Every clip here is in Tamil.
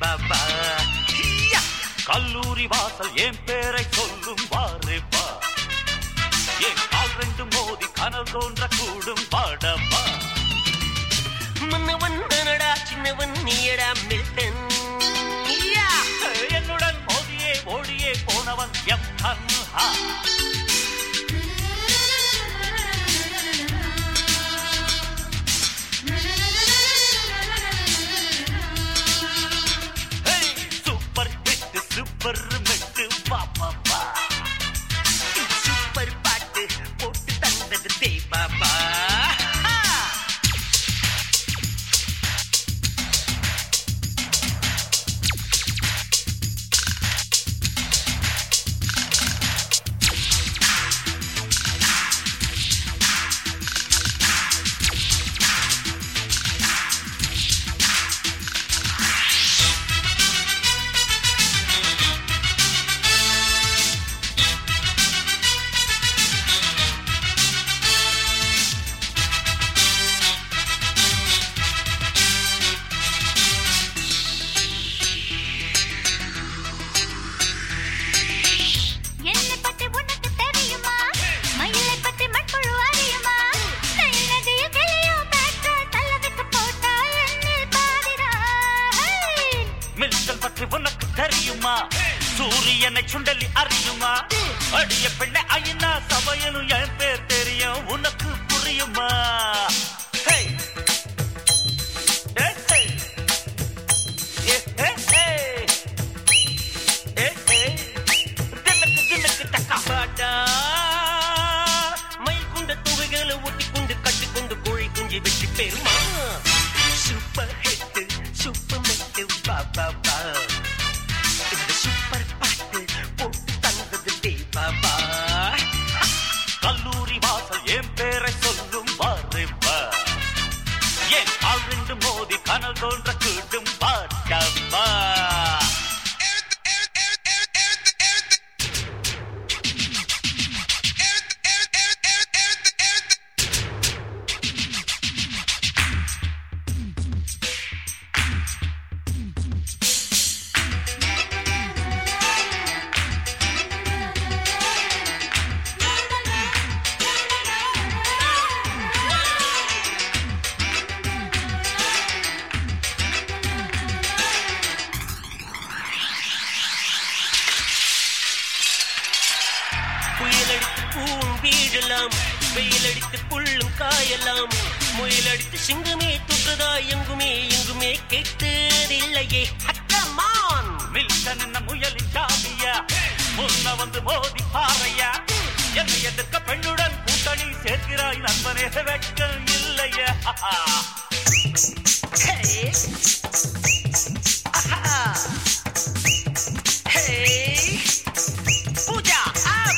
பாபா ஹியா! கல்லூரி வாசல் என் பேரை சொல்லும் வாரேப்பா என் கால் ரெண்டு மோதி கனல் தோன்ற கூடும் பாடப்பா மன்னவன் நானடா சின்னவன் நீயடா மில்டன் ஹியா! என்னுடன் மோதியே ஓடியே போனவன் எம் Kanha hey, super hit super மெட்டு வா வா வா சூப்பர் பாட்டு போட்டு தந்தது தே பாபா ஹா! என்னை பத்தி உனக்கு தெரியுமா மயிலை பத்தி மண்புழு அறியுமா நெய் நதியில் கிளியோ பேக்க தள்ளவிக்கு போட்டா எண்ணில் பாதிரா மில்கள் பற்றி உனக்கு தெரியுமா சூரியனை சுண்டலி அறியுமா அடிய பெண்ணை ஐயனா சபையனும் என் பேர் தெரியும் உனக்கு புரியுமா ஹேய். ஏய், ஏய். ஏய், ஏய், ஏய். ஏய், ஏய். தின்னுக்கு, தின்னுக்கு, டக்கா. பாட்டா மயில் கொண்ட தொகைகளை ஒட்டிக்கொண்டு கட்டிக்கொண்டு கோழி குஞ்சு வெற்றி பெறுமா சூப்பர் ஹிட் சூப்பர் மெட்டு பாபா பா இந்த சூப்பர் பாட்டு போட்டு தந்தது தே பாபா கல்லூரி வாசல் என் பேரை சொல்லும் பாருப்பா என் கால் ரெண்டு மோதி கனல் தோன்ற கூட்டும் பாட்டப்பா புயலடித்து பூவும் வீழலாம் வெயிலடித்து புல்லும் காயலாம் முயலடித்து சிங்கமே துற்றதா எங்குமே எங்குமே கேட்டதில்லையே அக்கமான் மில்டன் என்ன முயலின் ஜாதியா முன்ன வந்து மோதி பாறையா என்னை எதிர்க்க பெண்ணுடன் கூட்டணி சேர்க்கிறாய் நண்பனே வெட்கம் இல்லையா Hey. Aha. Hey. Pooja up.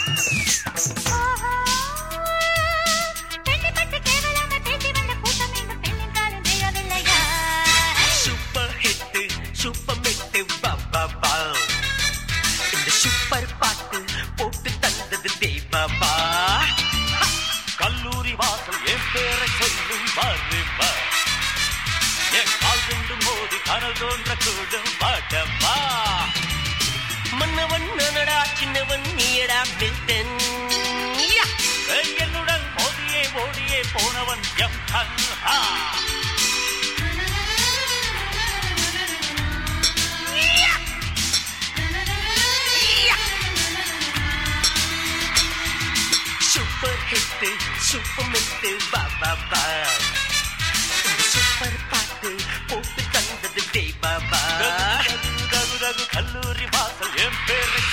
பெண்ணை பத்தி கேவலமா பேசி வந்த கூட்டம் இந்த பெண்ணின் காலம் விழவில்லையா சூப்பர் ஹிட் சூப்பர் மெட்டு பாபா பா இந்த சூப்பர் பாட்டு போட்டு தந்தது தே பாபா கல்லூரி வாசல் என் பேரை சொல்லும் பாருப்பா என் கால் ரெண்டு மோதி கனல் தோன்ற கூடும் பாட்டப்பா மன்னவன் நானடா சின்னவன் நீயடா மில்டன் யா. ஏய், என்னுடன் மோதியே ஓடியே போனவன் எம் கன்ஹா சூப்பர் ஹிட் சூப்பர் மெட்டு பாபா பா இந்த சூப்பர் பாட்டு போட்டு தந்தது தே பாபா ரகு, ரகு, ரகு, ரகு, கல்லூரி வாசல் என் பேரை